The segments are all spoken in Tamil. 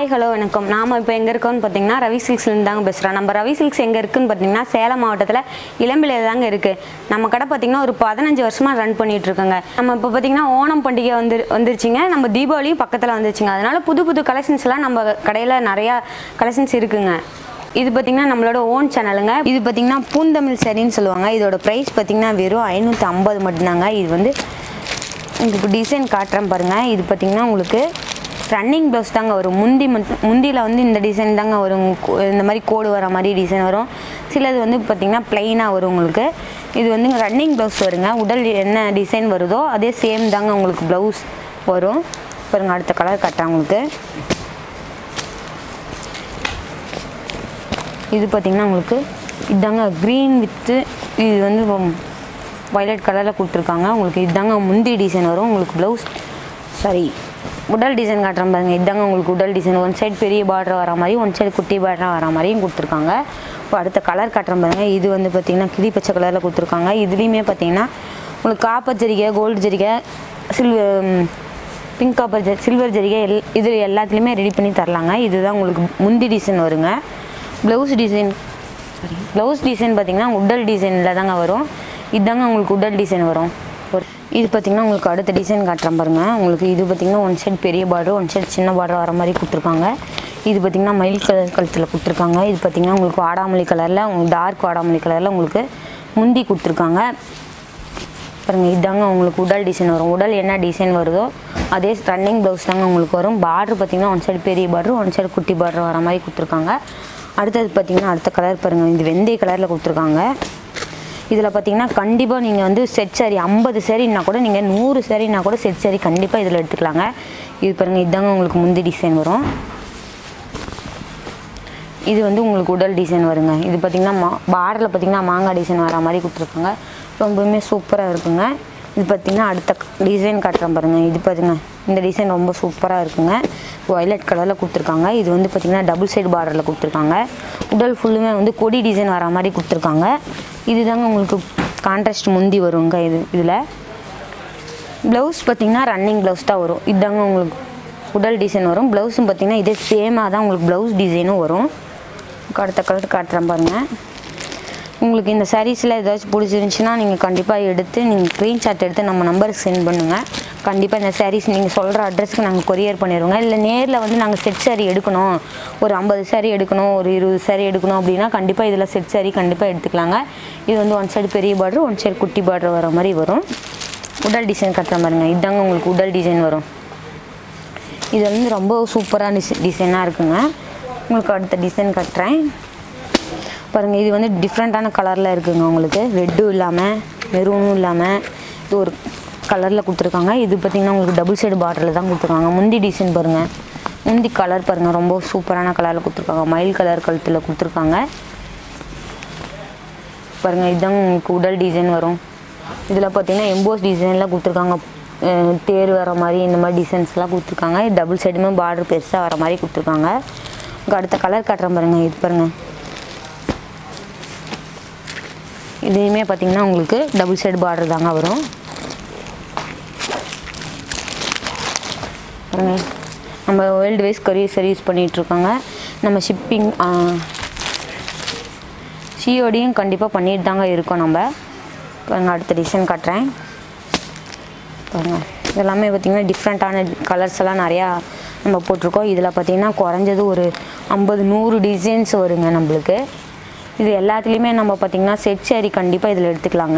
ஹாய் ஹலோ வணக்கம் நாம் இப்போ எங்கே இருக்கோம்னு பார்த்தீங்கன்னா ரவி சில்க்ஸ்லேருந்து தாங்க பேசுகிறோம் நம்ம ரவி சில்க்ஸ் எங்கே இருக்குன்னு பார்த்தீங்கன்னா சேலம் மாவட்டத்தில் இளம்பிள்ளையில் தாங்க இருக்குது நம்ம கடை பார்த்தீங்கன்னா ஒரு பதினஞ்சு வருஷமாக ரன் பண்ணிட்டு இருக்கோங்க நம்ம இப்போ பார்த்தீங்கன்னா ஓணம் பண்டிகை வந்து வந்துருச்சுங்க நம்ம தீபாவளியும் பக்கத்தில் வந்துருச்சுங்க அதனால புது புது கலெக்ஷன்ஸ் எல்லாம் நம்ம கடையில் நிறையா கலெக்ஷன்ஸ் இருக்குங்க இது பார்த்தீங்கன்னா நம்மளோட ஓன் சேனலுங்க இது பார்த்தீங்கன்னா பூந்தமிழ் சரின்னு சொல்லுவாங்க இதோட ப்ரைஸ் பார்த்தீங்கன்னா வெறும் ஐநூற்றி ஐம்பது மட்டும்தாங்க இது வந்து உங்களுக்கு டிசைன் காட்டுறேன் பாருங்கள் இது பார்த்தீங்கன்னா உங்களுக்கு ரன்னிங் ப்ளவுஸ் தாங்க வரும் முந்தி மட்டும் முந்தியில் வந்து இந்த டிசைன் தாங்க வரும் கோ- இந்த மாதிரி கோடு வர மாதிரி டிசைன் வரும் சிலது வந்து பார்த்தீங்கன்னா ப்ளைனாக வரும் உங்களுக்கு இது வந்து ரன்னிங் ப்ளவுஸ் வருங்க உடல் என்ன டிசைன் வருதோ அதே சேம் தாங்க உங்களுக்கு ப்ளவுஸ் வரும் பாருங்க அடுத்த கலர் காட்டுறேன் உங்களுக்கு இது பார்த்தீங்கன்னா உங்களுக்கு இதாங்க க்ரீன் வித்து இது வந்து வயலட் கலரில் கொடுத்துருக்காங்க உங்களுக்கு இதாங்க முந்தி டிசைன் வரும் உங்களுக்கு ப்ளவுஸ் சாரி உடல் டிசைன் காட்டுறேன் பாருங்க இதாங்க உங்களுக்கு உடல் டிசைன் ஒன் சைடு பெரிய பார்டர் வர மாதிரி ஒன் சைடு குட்டி பார்டர் வர மாதிரியும் கொடுத்துருக்காங்க இப்போ அடுத்த கலர் காட்டுறேன் பாருங்க இது வந்து பார்த்தீங்கன்னா கிளி பச்சை கலரில் கொடுத்துருக்காங்க இதுலேயுமே பார்த்தீங்கன்னா உங்களுக்கு காப்பர் ஜரிகை கோல்டு ஜரிகை சில்வர் பிங்க் காப்பர் ஜெ சில்வர் ஜரிகை எல் இது எல்லாத்துலேயுமே ரெடி பண்ணி தரலாங்க இதுதான் உங்களுக்கு முந்தி டிசைன் வருங்க blouse design sari blouse design பார்த்தீங்கன்னா உடல் டிசைனில் தாங்க வரும் இதாங்க உங்களுக்கு உடல் டிசைன் வரும் ஒரு இது பார்த்தீங்கன்னா உங்களுக்கு அடுத்த டிசைன் காட்டுறேன் பாருங்க உங்களுக்கு இது பார்த்தீங்கன்னா ஒன் சைடு பெரிய பார்டர் ஒன் சைடு சின்ன பார்டர் வர மாதிரி கொடுத்துருக்காங்க இது பார்த்தீங்கன்னா மயில் கலர் கழுத்தில் கொடுத்துருக்காங்க இது பார்த்தீங்கன்னா உங்களுக்கு வாடாமல்லி கலரில் உங்களுக்கு டார்க் வாடாமல்லி கலரில் உங்களுக்கு முந்தி கொடுத்துருக்காங்க பாருங்க இதாங்க உங்களுக்கு உடல் டிசைன் வரும் உடல் என்ன டிசைன் வருதோ அதே ரன்னிங் ப்ளவுஸ் தாங்க உங்களுக்கு வரும் பார்டர் பார்த்தீங்கன்னா ஒன் சைடு பெரிய பார்டர் ஒன் சைடு குட்டி பார்டர் வர மாதிரி கொடுத்துருக்காங்க அடுத்தது பார்த்தீங்கன்னா அடுத்த கலர் பாருங்கள் இது வெந்தய கலரில் கொடுத்துருக்காங்க இதில் பார்த்தீங்கன்னா கண்டிப்பாக நீங்கள் வந்து செட் சாரி ஐம்பது சாரின்னா கூட நீங்கள் நூறு சாரின்னா கூட செட் சாரி கண்டிப்பாக இதில் எடுத்துக்கலாங்க இது பாருங்கள் இதாங்க உங்களுக்கு முந்தி டிசைன் வரும் இது வந்து உங்களுக்கு உடல் டிசைன் வருங்க இது பார்த்தீங்கன்னா மா பார்டரில் பார்த்தீங்கன்னா மாங்காய் டிசைன் வர மாதிரி கொடுத்துருக்காங்க ரொம்பவுமே சூப்பராக இருக்குங்க இது பார்த்தீங்கன்னா அடுத்த டிசைன் காட்டுறேன் பாருங்கள் இது பாருங்க இந்த டிசைன் ரொம்ப சூப்பராக இருக்குங்க வயலட் கலரில் கொடுத்துருக்காங்க இது வந்து பார்த்தீங்கன்னா டபுள் சைடு பார்டரில் கொடுத்துருக்காங்க உடல் ஃபுல்லுமே வந்து கொடி டிசைன் வர மாதிரி கொடுத்துருக்காங்க இதுதாங்க உங்களுக்கு கான்ட்ராஸ்ட் முந்தி வருங்க இது இதில் ப்ளவுஸ் பார்த்தீங்கன்னா ரன்னிங் ப்ளவுஸ் தான் வரும் இதாங்க உங்களுக்கு உடல் டிசைன் வரும் ப்ளவுஸும் பார்த்தீங்கன்னா இதே சேமாக தான் உங்களுக்கு ப்ளவுஸ் டிசைனும் வரும் அடுத்த கலர் காட்டுறேன் பாருங்கள் உங்களுக்கு இந்த சாரீஸில் ஏதாச்சும் பிடிச்சிருந்துச்சின்னா நீங்கள் கண்டிப்பாக எடுத்து நீங்கள் ஸ்க்ரீன்ஷாட் எடுத்து நம்ம நம்பருக்கு சென்ட் பண்ணுங்கள் கண்டிப்பாக இந்த சாரீஸ் நீங்கள் சொல்கிற அட்ரஸ்க்கு நாங்கள் கொரியர் பண்ணிடுவோங்க இல்லை நேரில் வந்து நாங்கள் செட் saree எடுக்கணும் ஒரு ஐம்பது saree எடுக்கணும் ஒரு இருபது saree எடுக்கணும் அப்படின்னா கண்டிப்பாக இதில் செட் saree கண்டிப்பாக எடுத்துக்கலாங்க இது வந்து ஒன் சைடு பெரிய பார்டர் ஒன் சைடு குட்டி பார்டர் வர மாதிரி வரும் உடல் டிசைன் கட்டுற பாருங்க இதாங்க உங்களுக்கு உடல் டிசைன் வரும் இது வந்து ரொம்ப சூப்பரான டிசை டிசைனாக இருக்குங்க உங்களுக்கு அடுத்த டிசைன் கட்டுறேன் பாருங்கள் இது வந்து டிஃப்ரெண்ட்டான கலரில் இருக்குங்க உங்களுக்கு ரெட்டும் இல்லாமல் மெரூனும் இல்லாமல் இது ஒரு கலரில் கொடுத்துருக்காங்க இது பார்த்திங்கன்னா உங்களுக்கு டபுள் சைடு பார்டரில் தான் கொடுத்துருக்காங்க முந்தி டிசைன் பாருங்கள் முந்தி கலர் பாருங்கள் ரொம்ப சூப்பரான கலரில் கொடுத்துருக்காங்க மயில் கலர் கழுத்தில் கொடுத்துருக்காங்க பாருங்கள் இதுதாங்க உங்களுக்கு உடல் டிசைன் வரும் இதில் பார்த்தீங்கன்னா எம்போஸ் டிசைன்லாம் கொடுத்துருக்காங்க அஹ் தேர் வர மாதிரி இந்த மாதிரி டிசைன்ஸ்லாம் கொடுத்துருக்காங்க டபுள் சைடுமே பார்டர் பெருசாக வர மாதிரி கொடுத்துருக்காங்க இங்கே அடுத்த கலர் காட்டுறேன் பாருங்கள் இது பாருங்கள் இதுலேயுமே பார்த்தீங்கன்னா உங்களுக்கு டபுள் சைடு பார்டர் தாங்க வரும் பாருங்க நம்ம வேர்ல்டு வைஸ் கரியர் சர்வீஸ் பண்ணிகிட்ருக்காங்க நம்ம ஷிப்பிங் சிஓடியும் கண்டிப்பாக பண்ணிட்டு தாங்க இருக்கோம் நம்ம பாருங்க அடுத்த டிசைன் காட்டுறேன் பாருங்க இதெல்லாமே பார்த்திங்கன்னா டிஃப்ரெண்ட்டான கலர்ஸ் எல்லாம் நிறையா நம்ம போட்டிருக்கோம் இதில் பார்த்திங்கன்னா குறைஞ்சது ஒரு ஐம்பது நூறு டிசைன்ஸ் வருங்க நம்மளுக்கு இது எல்லாத்துலேயுமே நம்ம பார்த்திங்கன்னா செட் saree கண்டிப்பாக இதில் எடுத்துக்கலாங்க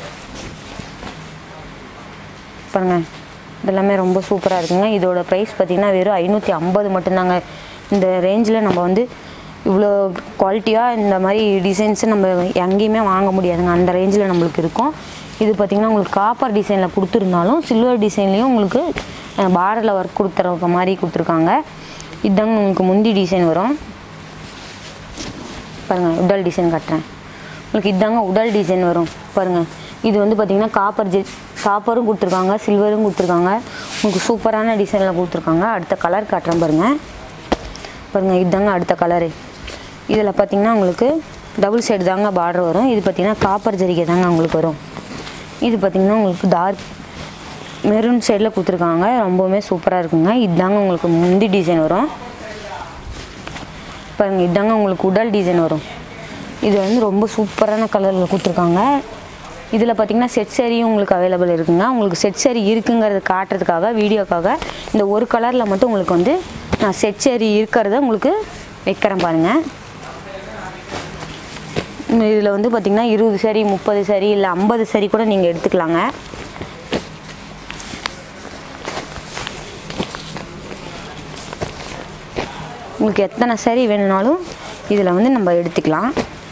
பாருங்க இதெல்லாமே ரொம்ப சூப்பராக இருக்குங்க இதோட ப்ரைஸ் பார்த்திங்கன்னா வெறும் ஐநூற்றி ஐம்பது மட்டும்தாங்க இந்த ரேஞ்சில் நம்ம வந்து இவ்வளோ குவாலிட்டியாக இந்த மாதிரி டிசைன்ஸு நம்ம எங்கேயுமே வாங்க முடியாதுங்க அந்த ரேஞ்சில் நம்மளுக்கு இருக்கும் இது பார்த்திங்கன்னா உங்களுக்கு காப்பர் டிசைனில் கொடுத்துருந்தாலும் சில்வர் டிசைன்லேயும் உங்களுக்கு பார்டரில் ஒர்க் கொடுத்துருக்க மாதிரி கொடுத்துருக்காங்க இதுதாங்க உங்களுக்கு முந்தி டிசைன் வரும் பாருங்கள் உடல் டிசைன் காட்டுறேன் உங்களுக்கு இதாங்க உடல் டிசைன் வரும் பாருங்கள் இது வந்து பார்த்திங்கன்னா காப்பர் ஜெ காப்பரும் கொடுத்துருக்காங்க சில்வரும் கொடுத்துருக்காங்க உங்களுக்கு சூப்பரான டிசைனில் கொடுத்துருக்காங்க அடுத்த கலர் காட்டுறேன் பாருங்கள் பாருங்கள் இதுதாங்க அடுத்த கலரு இதில் பார்த்திங்கன்னா உங்களுக்கு டபுள் சைடு தாங்க பார்டர் வரும் இது பார்த்திங்கன்னா காப்பர் ஜரிகை தாங்க உங்களுக்கு வரும் இது பார்த்திங்கன்னா உங்களுக்கு டார்க் மெரூன் சைடில் கொடுத்துருக்காங்க ரொம்பவுமே சூப்பராக இருக்குங்க இதுதாங்க உங்களுக்கு முந்தி டிசைன் வரும் பாருங்க இதாங்க உங்களுக்கு உடல் டிசைன் வரும் இது வந்து ரொம்ப சூப்பரான கலரில் கொடுத்துருக்காங்க இதில் பார்த்தீங்கன்னா செட் சரியும் உங்களுக்கு அவைலபிள் இருக்குங்க உங்களுக்கு செட் சரி இருக்குங்கிறது காட்டுறதுக்காக வீடியோக்காக இந்த ஒரு கலரில் மட்டும் உங்களுக்கு வந்து நான் செட் சரி இருக்கிறத உங்களுக்கு வைக்கிறேன் பாருங்கள் இதில் வந்து பார்த்திங்கன்னா இருபது சரி முப்பது சரி இல்லை ஐம்பது சரி கூட நீங்கள் எடுத்துக்கலாங்க உங்களுக்கு எத்தனை சரி வேணும்னாலும் இதில் வந்து நம்ம எடுத்துக்கலாம்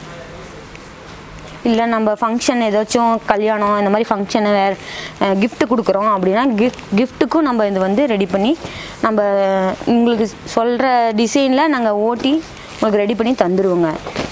இல்லை நம்ம ஃபங்க்ஷன் ஏதாச்சும் கல்யாணம் இந்த மாதிரி ஃபங்க்ஷனு வேறு gift கொடுக்குறோம் அப்படின்னா கிஃப்ட் கிஃப்ட்டுக்கும் நம்ம இது வந்து ரெடி பண்ணி நம்ம உங்களுக்கு சொல்கிற டிசைனில் நாங்கள் ஓட்டி உங்களுக்கு ரெடி பண்ணி தந்துடுவோங்க